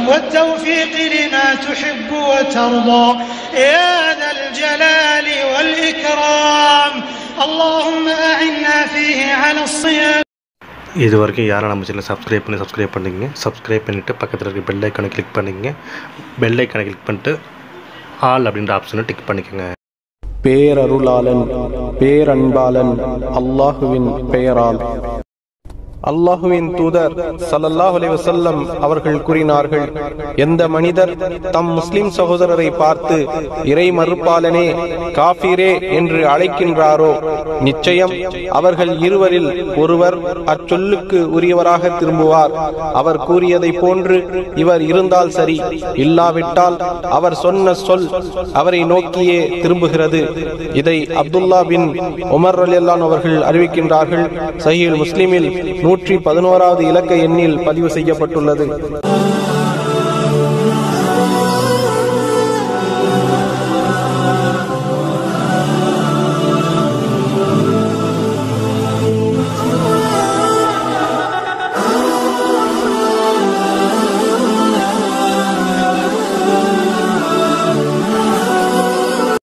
والتوفيق لما تحب وترضى يا ذا الجلال والإكرام اللهم أعنا فيه على الصيام இது வரைக்கும் யாரும் நம்ம சேனல் சப்ஸ்கிரைப் பண்ணி சப்ஸ்கிரைப் பண்ணிங்க சப்ஸ்கிரைப் பண்ணிவிட்டு பக்கத்தில் இருக்க பெல் ஐக்கானை கிளிக் பண்ணிங்க பெல் ஐக்கானை கிளிக் பண்ணிட்டு ஆல் அப்படின்ற ஆப்ஷனை டிக் பண்ணிக்கோங்க பேரருளாளன் பேரன்பாளன் அல்லாஹுவின் பெயரால் அல்லாஹுவின் தூதர் ஸல்லல்லாஹு அலைஹி வஸல்லம் அவர்கள் கூறினார்கள் எந்த மனிதர் தம் முஸ்லிம் சகோதரரை பார்த்து இறை மறுப்பாளனே காஃபிரே என்று அழைக்கின்றாரோ நிச்சயம் அவர்கள் இருவரில் ஒருவர் அச்சொல்லுக்கு உரியவராக திரும்புவார் அவர் கூறியதை போன்று இவர் இருந்தால் சரி இல்லாவிட்டால் அவர் சொன்ன சொல் அவரை நோக்கியே திரும்புகிறது இதை அப்துல்லா பின் உமர் ரலியல்லான் அவர்கள் அறிவிக்கின்றார்கள் சஹீல் முஸ்லிமில் நூற்றி பதினோராவது இலக்க எண்ணில் பதிவு செய்யப்பட்டுள்ளது